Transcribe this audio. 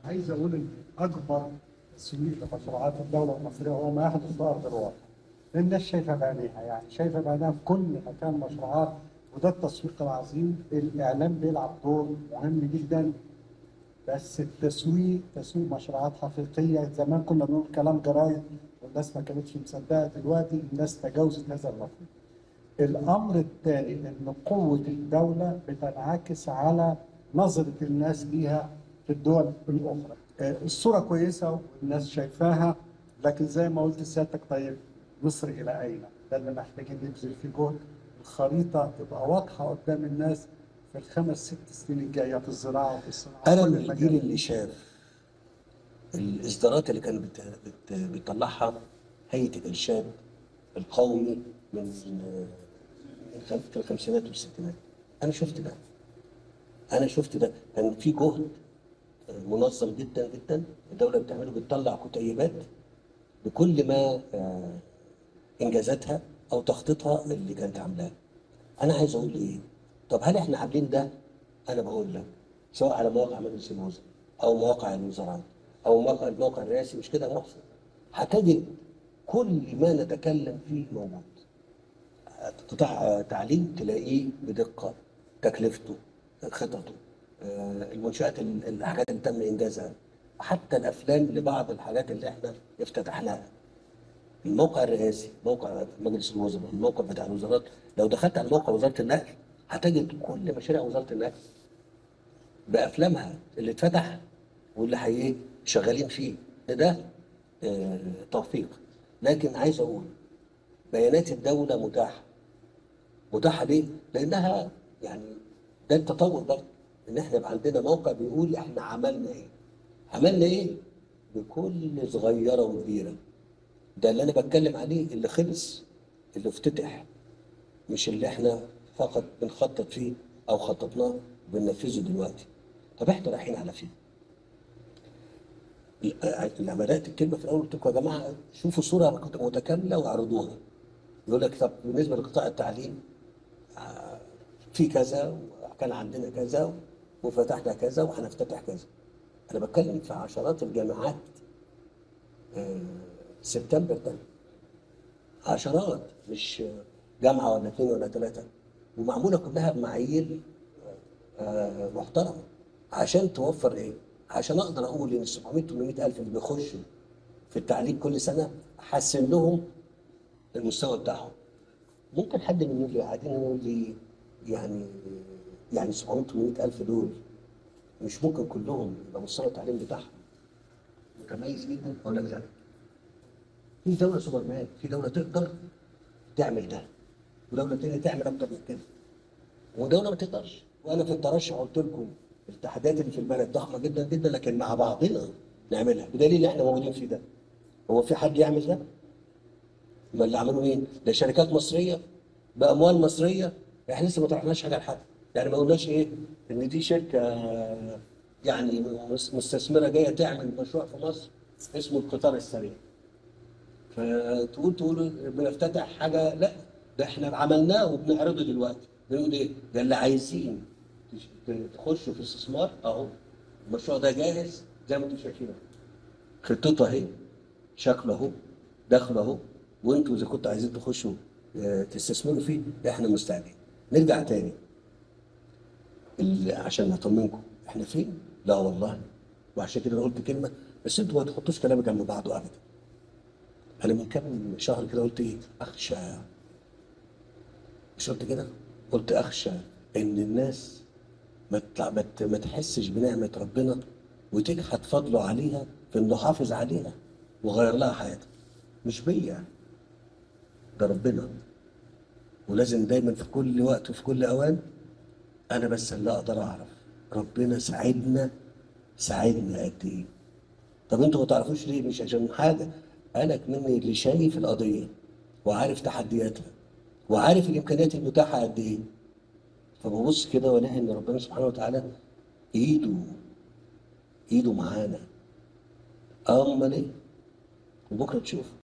عايز اقول ان اكبر تسويق لمشروعات الدوله المصريه هو ما يحدث في ارض الواقع. الناس شايفه بعينيها يعني شايفه بعينيها في كل مكان مشروعات وده التسويق العظيم الاعلام بيلعب دور مهم جدا بس التسويق تسويق مشروعات حقيقيه زمان كنا بنقول كلام جرايد والناس ما كانتش مصدقه دلوقتي الناس تجاوزت هذا المفهوم. الامر الثاني ان قوه الدوله بتنعكس على نظره الناس ليها في الدول الاخرى. آه، الصوره كويسه والناس شايفاها لكن زي ما قلت سيادتك طيب مصر الى اين؟ ده اللي محتاجين نبذل فيه جهد الخريطه تبقى واضحه قدام الناس في الخمس ست سنين الجايه في الزراعه وفي الصناعه انا وكل من الجيل المجالات. اللي شاف الاصدارات اللي كانت بت... بت... بتطلعها هيئه الارشاد القومي من من خم- في الخمسينات والستينات انا شفت ده انا شفت ده كان في جهد منظم جدا جدا الدوله بتعمله بتطلع كتيبات بكل ما آه، انجازاتها او تخطيطها اللي كانت عاملاه انا عايز اقول ايه طب هل احنا عاملين ده انا بقول لك سواء على مواقع مجلس الوزراء او مواقع الوزارات او موقع الموقع الرئاسي مش كده يا محسن هتجد كل ما نتكلم فيه موجود قطاع تعليم تلاقيه بدقه تكلفته خططه آه، المنشات ال- الحاجات اللي تم انجازها حتى الافلام لبعض الحاجات اللي احنا افتتحناها الموقع الرئاسي موقع مجلس الوزراء الموقع بتاع الوزارات لو دخلت على موقع وزاره النقل هتجد كل مشاريع وزاره النقل بافلامها اللي اتفتح واللي حقيقي شغالين فيه ده آه، توفيق لكن عايز اقول بيانات الدوله متاحه متاحه ليه؟ لانها يعني ده التطور ده ان احنا يبقى عندنا موقع بيقول احنا عملنا ايه؟ عملنا ايه؟ بكل صغيره وكبيره ده اللي انا بتكلم عليه اللي خلص اللي افتتح مش اللي احنا فقط بنخطط فيه او خططناه وبننفذه دلوقتي طب احنا رايحين على فين؟ لما بدات الكلمه في الاول قلت لكم يا جماعه شوفوا صوره متكامله واعرضوها يقول لك طب بالنسبه لقطاع التعليم آه، في كذا وكان عندنا كذا وفتحنا كذا وهنفتتح كذا انا بتكلم في عشرات الجامعات آه، سبتمبر ده عشرات مش جامعه ولا اثنين ولا ثلاثه ومعموله كلها بمعايير آه، محترمه عشان توفر ايه؟ عشان اقدر اقول ان 700 800 الف اللي بيخشوا في التعليم كل سنه احسن لهم المستوى بتاعهم ممكن حد من اللي قاعدين هنا يقول لي يعني يعني 700 800 الف دول مش ممكن كلهم يبقى مستوى التعليم بتاعهم متميز جدا اقول لك لا في دوله سوبرمان في دوله تقدر تعمل ده ودوله تانيه تعمل اكتر من كده ودوله ما تقدرش وانا في الترشح قلت لكم التحديات اللي في البلد ضخمه جدا جدا لكن مع بعضنا نعملها بدليل ان احنا موجودين في ده هو في حد يعمل ده؟ ما اللي عملوا مين؟ ده شركات مصريه باموال مصريه احنا لسه ما طرحناش حاجه لحد يعني ما قلناش ايه ان دي شركه يعني مس- مستثمره جايه تعمل مشروع في مصر اسمه القطار السريع فتقول تقول بنفتتح حاجه لا ده احنا عملناه وبنعرضه دلوقتي بنقول ايه ده اللي عايزين تش- تخشوا في استثمار اهو المشروع ده جاهز زي ما انتم شايفين اهو. خطته اهي شكله اهو دخله اهو وانتوا اذا كنتوا عايزين تخشوا آه، تستثمروا فيه احنا مستعدين نرجع تاني ال- عشان نطمنكم احنا فين؟ لا والله وعشان كده انا قلت كلمه بس انتوا ما تحطوش كلام جنب بعضه ابدا انا من كام شهر كده قلت ايه؟ اخشى مش قلت كده؟ قلت اخشى ان الناس ما تطلع ما ت- ما تحسش بنعمه ربنا وتجحد فضله عليها في انه حافظ عليها وغير لها حياتها مش بيا ده ربنا ولازم دايما في كل وقت وفي كل اوان انا بس اللي اقدر اعرف ربنا ساعدنا ساعدنا قد ايه طب انتوا ما تعرفوش ليه مش عشان حاجه انا مني اللي شايف القضيه وعارف تحدياتها وعارف الامكانيات المتاحه قد ايه فببص كده والاقي ان ربنا سبحانه وتعالى ايده ايده معانا امال ايه وبكره تشوف